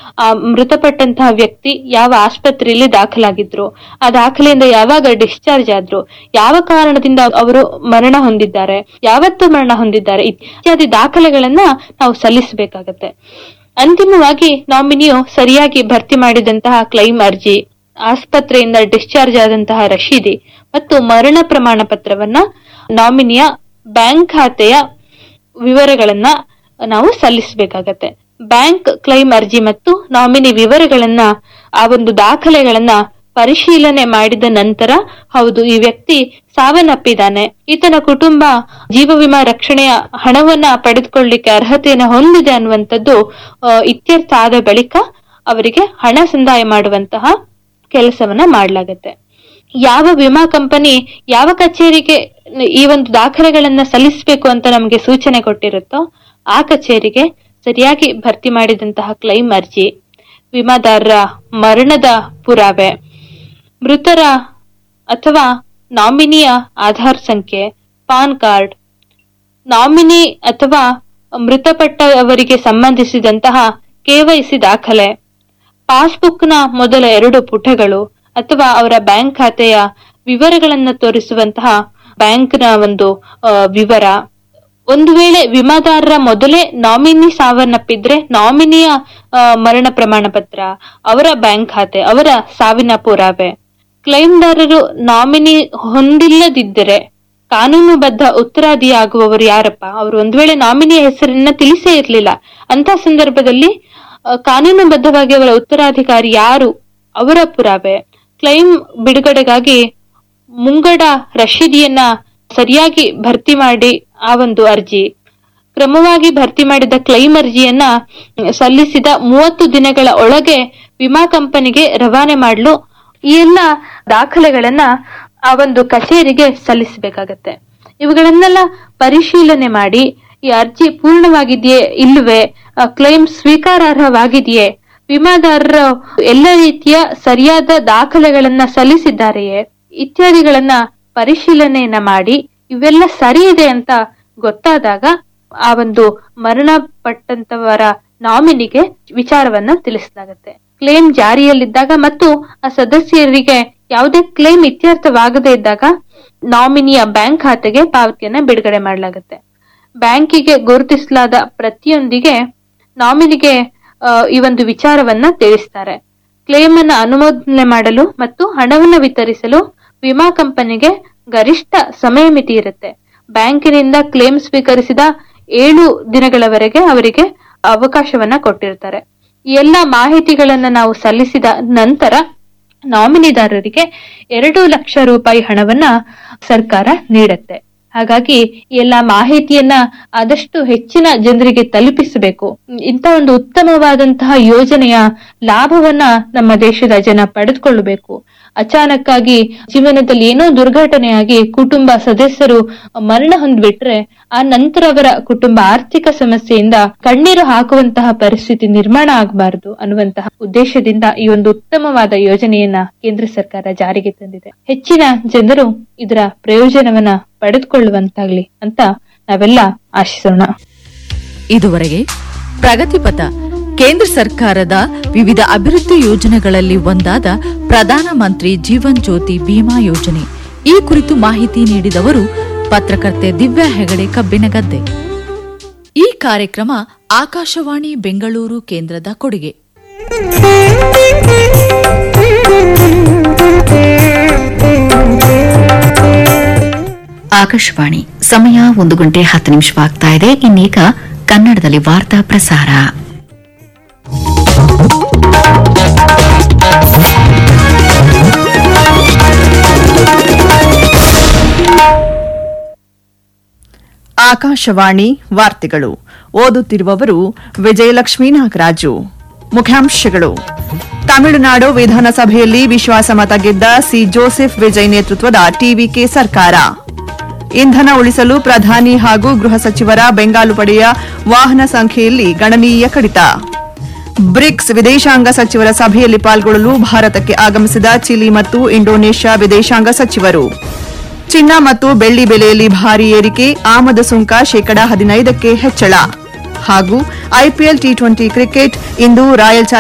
ಆ ಮೃತಪಟ್ಟಂತಹ ವ್ಯಕ್ತಿ ಯಾವ ಆಸ್ಪತ್ರೆಯಲ್ಲಿ ದಾಖಲಾಗಿದ್ರು ಆ ದಾಖಲೆಯಿಂದ ಯಾವಾಗ ಡಿಸ್ಚಾರ್ಜ್ ಆದ್ರು ಯಾವ ಕಾರಣದಿಂದ ಅವರು ಮರಣ ಹೊಂದಿದ್ದಾರೆ ಯಾವತ್ತು ಮರಣ ಹೊಂದಿದ್ದಾರೆ ಇತ್ಯಾದಿ ದಾಖಲೆಗಳನ್ನ ನಾವು ಸಲ್ಲಿಸಬೇಕಾಗತ್ತೆ ಅಂತಿಮವಾಗಿ ನಾಮಿನಿಯು ಸರಿಯಾಗಿ ಭರ್ತಿ ಮಾಡಿದಂತಹ ಕ್ಲೈಮ್ ಅರ್ಜಿ ಆಸ್ಪತ್ರೆಯಿಂದ ಡಿಸ್ಚಾರ್ಜ್ ಆದಂತಹ ರಶೀದಿ ಮತ್ತು ಮರಣ ಪ್ರಮಾಣ ಪತ್ರವನ್ನ ನಾಮಿನಿಯ ಬ್ಯಾಂಕ್ ಖಾತೆಯ ವಿವರಗಳನ್ನ ನಾವು ಸಲ್ಲಿಸಬೇಕಾಗತ್ತೆ ಬ್ಯಾಂಕ್ ಕ್ಲೈಮ್ ಅರ್ಜಿ ಮತ್ತು ನಾಮಿನಿ ವಿವರಗಳನ್ನ ಆ ಒಂದು ದಾಖಲೆಗಳನ್ನ ಪರಿಶೀಲನೆ ಮಾಡಿದ ನಂತರ ಹೌದು ಈ ವ್ಯಕ್ತಿ ಸಾವನ್ನಪ್ಪಿದ್ದಾನೆ ಈತನ ಕುಟುಂಬ ಜೀವ ವಿಮಾ ರಕ್ಷಣೆಯ ಹಣವನ್ನ ಪಡೆದುಕೊಳ್ಳಿಕ್ಕೆ ಅರ್ಹತೆಯನ್ನು ಹೊಂದಿದೆ ಅನ್ನುವಂಥದ್ದು ಆ, ಇತ್ಯರ್ಥ ಆದ ಬಳಿಕ ಅವರಿಗೆ ಹಣ ಸಂದಾಯ ಮಾಡುವಂತಹ ಕೆಲಸವನ್ನ ಮಾಡಲಾಗತ್ತೆ ಯಾವ ವಿಮಾ ಕಂಪನಿ ಯಾವ ಕಚೇರಿಗೆ ಈ ಒಂದು ದಾಖಲೆಗಳನ್ನ ಸಲ್ಲಿಸಬೇಕು ಅಂತ ನಮಗೆ ಸೂಚನೆ ಕೊಟ್ಟಿರುತ್ತೋ ಆ ಕಚೇರಿಗೆ ಸರಿಯಾಗಿ ಭರ್ತಿ ಮಾಡಿದಂತಹ ಕ್ಲೈಮ್ ಅರ್ಜಿ ವಿಮಾದಾರರ ಮರಣದ ಪುರಾವೆ ಮೃತರ ಅಥವಾ ನಾಮಿನಿಯ ಆಧಾರ್ ಸಂಖ್ಯೆ ಪಾನ್ ಕಾರ್ಡ್ ನಾಮಿನಿ ಅಥವಾ ಮೃತಪಟ್ಟವರಿಗೆ ಸಂಬಂಧಿಸಿದಂತಹ ಕೆವೈಸಿ ದಾಖಲೆ ಪಾಸ್ಬುಕ್ನ ಮೊದಲ ಎರಡು ಪುಟಗಳು ಅಥವಾ ಅವರ ಬ್ಯಾಂಕ್ ಖಾತೆಯ ವಿವರಗಳನ್ನ ತೋರಿಸುವಂತಹ ಬ್ಯಾಂಕ್ನ ಒಂದು ಆ, ವಿವರ ಒಂದು ವೇಳೆ ವಿಮಾದಾರರ ಮೊದಲೇ ನಾಮಿನಿ ಸಾವನ್ನಪ್ಪಿದ್ರೆ ನಾಮಿನಿಯ ಆ, ಮರಣ ಪ್ರಮಾಣ ಪತ್ರ ಅವರ ಬ್ಯಾಂಕ್ ಖಾತೆ ಅವರ ಸಾವಿನ ಪುರಾವೆ ಕ್ಲೈಮ್ದಾರರು ನಾಮಿನಿ ಹೊಂದಿಲ್ಲದಿದ್ದರೆ ಕಾನೂನುಬದ್ಧ ಉತ್ತರಾದಿಯಾಗುವವರು ಯಾರಪ್ಪ ಅವರು ಒಂದು ವೇಳೆ ನಾಮಿನಿಯ ಹೆಸರನ್ನ ತಿಳಿಸೇ ಇರಲಿಲ್ಲ ಅಂತ ಸಂದರ್ಭದಲ್ಲಿ ಆ, ಕಾನೂನುಬದ್ಧವಾಗಿ ಅವರ ಉತ್ತರಾಧಿಕಾರಿ ಯಾರು ಅವರ ಪುರಾವೆ ಕ್ಲೈಮ್ ಬಿಡುಗಡೆಗಾಗಿ ಮುಂಗಡ ರಶೀದಿಯನ್ನ ಸರಿಯಾಗಿ ಭರ್ತಿ ಮಾಡಿ ಆ ಒಂದು ಅರ್ಜಿ ಕ್ರಮವಾಗಿ ಭರ್ತಿ ಮಾಡಿದ ಕ್ಲೈಮ್ ಅರ್ಜಿಯನ್ನ ಸಲ್ಲಿಸಿದ ಮೂವತ್ತು ದಿನಗಳ ಒಳಗೆ ವಿಮಾ ಕಂಪನಿಗೆ ರವಾನೆ ಮಾಡಲು ಈ ಎಲ್ಲ ದಾಖಲೆಗಳನ್ನ ಆ ಒಂದು ಕಚೇರಿಗೆ ಸಲ್ಲಿಸಬೇಕಾಗತ್ತೆ ಇವುಗಳನ್ನೆಲ್ಲ ಪರಿಶೀಲನೆ ಮಾಡಿ ಈ ಅರ್ಜಿ ಪೂರ್ಣವಾಗಿದೆಯೇ ಇಲ್ಲವೇ ಕ್ಲೈಮ್ ಸ್ವೀಕಾರಾರ್ಹವಾಗಿದೆಯೇ ವಿಮಾದಾರರು ಎಲ್ಲ ರೀತಿಯ ಸರಿಯಾದ ದಾಖಲೆಗಳನ್ನ ಸಲ್ಲಿಸಿದ್ದಾರೆಯೇ ಇತ್ಯಾದಿಗಳನ್ನ ಪರಿಶೀಲನೆಯನ್ನ ಮಾಡಿ ಇವೆಲ್ಲ ಸರಿ ಇದೆ ಅಂತ ಗೊತ್ತಾದಾಗ ಆ ಒಂದು ಮರಣ ಪಟ್ಟಂತವರ ನಾಮಿನಿಗೆ ವಿಚಾರವನ್ನ ತಿಳಿಸಲಾಗುತ್ತೆ ಕ್ಲೇಮ್ ಜಾರಿಯಲ್ಲಿದ್ದಾಗ ಮತ್ತು ಆ ಸದಸ್ಯರಿಗೆ ಯಾವುದೇ ಕ್ಲೇಮ್ ಇತ್ಯರ್ಥವಾಗದೇ ಇದ್ದಾಗ ನಾಮಿನಿಯ ಬ್ಯಾಂಕ್ ಖಾತೆಗೆ ಪಾವತಿಯನ್ನ ಬಿಡುಗಡೆ ಮಾಡಲಾಗುತ್ತೆ ಬ್ಯಾಂಕಿಗೆ ಗುರುತಿಸಲಾದ ಪ್ರತಿಯೊಂದಿಗೆ ನಾಮಿನಿಗೆ ಆ, ಈ ಒಂದು ವಿಚಾರವನ್ನ ತಿಳಿಸ್ತಾರೆ ಕ್ಲೇಮ್ ಅನ್ನ ಅನುಮೋದನೆ ಮಾಡಲು ಮತ್ತು ಹಣವನ್ನು ವಿತರಿಸಲು ವಿಮಾ ಕಂಪನಿಗೆ ಗರಿಷ್ಠ ಸಮಯ ಮಿತಿ ಇರುತ್ತೆ ಬ್ಯಾಂಕಿನಿಂದ ಕ್ಲೇಮ್ ಸ್ವೀಕರಿಸಿದ ಏಳು ದಿನಗಳವರೆಗೆ ಅವರಿಗೆ ಅವಕಾಶವನ್ನ ಕೊಟ್ಟಿರ್ತಾರೆ ಈ ಎಲ್ಲ ಮಾಹಿತಿಗಳನ್ನ ನಾವು ಸಲ್ಲಿಸಿದ ನಂತರ ನಾಮಿನಿದಾರರಿಗೆ ಎರಡು ಲಕ್ಷ ರೂಪಾಯಿ ಹಣವನ್ನ ಸರ್ಕಾರ ನೀಡುತ್ತೆ ಹಾಗಾಗಿ ಈ ಎಲ್ಲ ಮಾಹಿತಿಯನ್ನ ಆದಷ್ಟು ಹೆಚ್ಚಿನ ಜನರಿಗೆ ತಲುಪಿಸಬೇಕು ಇಂಥ ಒಂದು ಉತ್ತಮವಾದಂತಹ ಯೋಜನೆಯ ಲಾಭವನ್ನ ನಮ್ಮ ದೇಶದ ಜನ ಪಡೆದುಕೊಳ್ಳಬೇಕು ಅಚಾನಕ್ಕಾಗಿ ಜೀವನದಲ್ಲಿ ಏನೋ ದುರ್ಘಟನೆಯಾಗಿ ಕುಟುಂಬ ಸದಸ್ಯರು ಮರಣ ಹೊಂದ್ಬಿಟ್ರೆ ಆ ನಂತರ ಅವರ ಕುಟುಂಬ ಆರ್ಥಿಕ ಸಮಸ್ಯೆಯಿಂದ ಕಣ್ಣೀರು ಹಾಕುವಂತಹ ಪರಿಸ್ಥಿತಿ ನಿರ್ಮಾಣ ಆಗಬಾರದು ಅನ್ನುವಂತಹ ಉದ್ದೇಶದಿಂದ ಈ ಒಂದು ಉತ್ತಮವಾದ ಯೋಜನೆಯನ್ನ ಕೇಂದ್ರ ಸರ್ಕಾರ ಜಾರಿಗೆ ತಂದಿದೆ ಹೆಚ್ಚಿನ ಜನರು ಇದರ ಪ್ರಯೋಜನವನ್ನ ಪಡೆದುಕೊಳ್ಳುವಂತಾಗ್ಲಿ ಅಂತ ನಾವೆಲ್ಲ ಆಶಿಸೋಣ ಇದುವರೆಗೆ ಪ್ರಗತಿಪಥ ಕೇಂದ್ರ ಸರ್ಕಾರದ ವಿವಿಧ ಅಭಿವೃದ್ಧಿ ಯೋಜನೆಗಳಲ್ಲಿ ಒಂದಾದ ಪ್ರಧಾನಮಂತ್ರಿ ಜೀವನ್ ಜ್ಯೋತಿ ಬಿಮಾ ಯೋಜನೆ ಈ ಕುರಿತು ಮಾಹಿತಿ ನೀಡಿದವರು ಪತ್ರಕರ್ತೆ ದಿವ್ಯಾ ಹೆಗಡೆ ಕಬ್ಬಿನಗದ್ದೆ ಈ ಕಾರ್ಯಕ್ರಮ ಆಕಾಶವಾಣಿ ಬೆಂಗಳೂರು ಕೇಂದ್ರದ ಕೊಡುಗೆ ಆಕಾಶವಾಣಿ ಸಮಯ ಒಂದು ಗಂಟೆ ಹತ್ತು ನಿಮಿಷವಾಗ್ತಾ ಇದೆ ಇನ್ನೀಗ ಕನ್ನಡದಲ್ಲಿ ವಾರ್ತಾ ಪ್ರಸಾರ ಆಕಾಶವಾಣಿ ವಾರ್ತೆಗಳು ಓದುತ್ತಿರುವವರು ವಿಜಯಲಕ್ಷ್ಮೀ ನಾಗರಾಜು ಮುಖ್ಯಾಂಶಗಳು ತಮಿಳುನಾಡು ವಿಧಾನಸಭೆಯಲ್ಲಿ ವಿಶ್ವಾಸಮತ ಗೆದ್ದ ಸಿ ಜೋಸೆಫ್ ವಿಜಯ್ ನೇತೃತ್ವದ ಟಿವಿಕೆ ಸರ್ಕಾರ ಇಂಧನ ಉಳಿಸಲು ಪ್ರಧಾನಿ ಹಾಗೂ ಗೃಹ ಸಚಿವರ ಬೆಂಗಾಲು ಪಡೆಯ ವಾಹನ ಸಂಖ್ಯೆಯಲ್ಲಿ ಗಣನೀಯ ಕಡಿತ ಬ್ರಿಕ್ಸ್ ವಿದೇಶಾಂಗ ಸಚಿವರ ಸಭೆಯಲ್ಲಿ ಪಾಲ್ಗೊಳ್ಳಲು ಭಾರತಕ್ಕೆ ಆಗಮಿಸಿದ ಚಿಲಿ ಮತ್ತು ಇಂಡೋನೇಷ್ಯಾ ವಿದೇಶಾಂಗ ಸಚಿವರು ಚಿನ್ನ ಮತ್ತು ಬೆಳ್ಳಿ ಬೆಲೆಯಲ್ಲಿ ಭಾರಿ ಏರಿಕೆ ಆಮದು ಸುಂಕ ಶೇಕಡಾ ಹದಿನೈದಕ್ಕೆ ಹೆಚ್ಚಳ ಹಾಗೂ ಐಪಿಎಲ್ ಟಿ ಟ್ವೆಂಟಿ ಕ್ರಿಕೆಟ್ ಇಂದು ರಾಯಲ್ ಚಾಲೆಂಜರ್ಸ್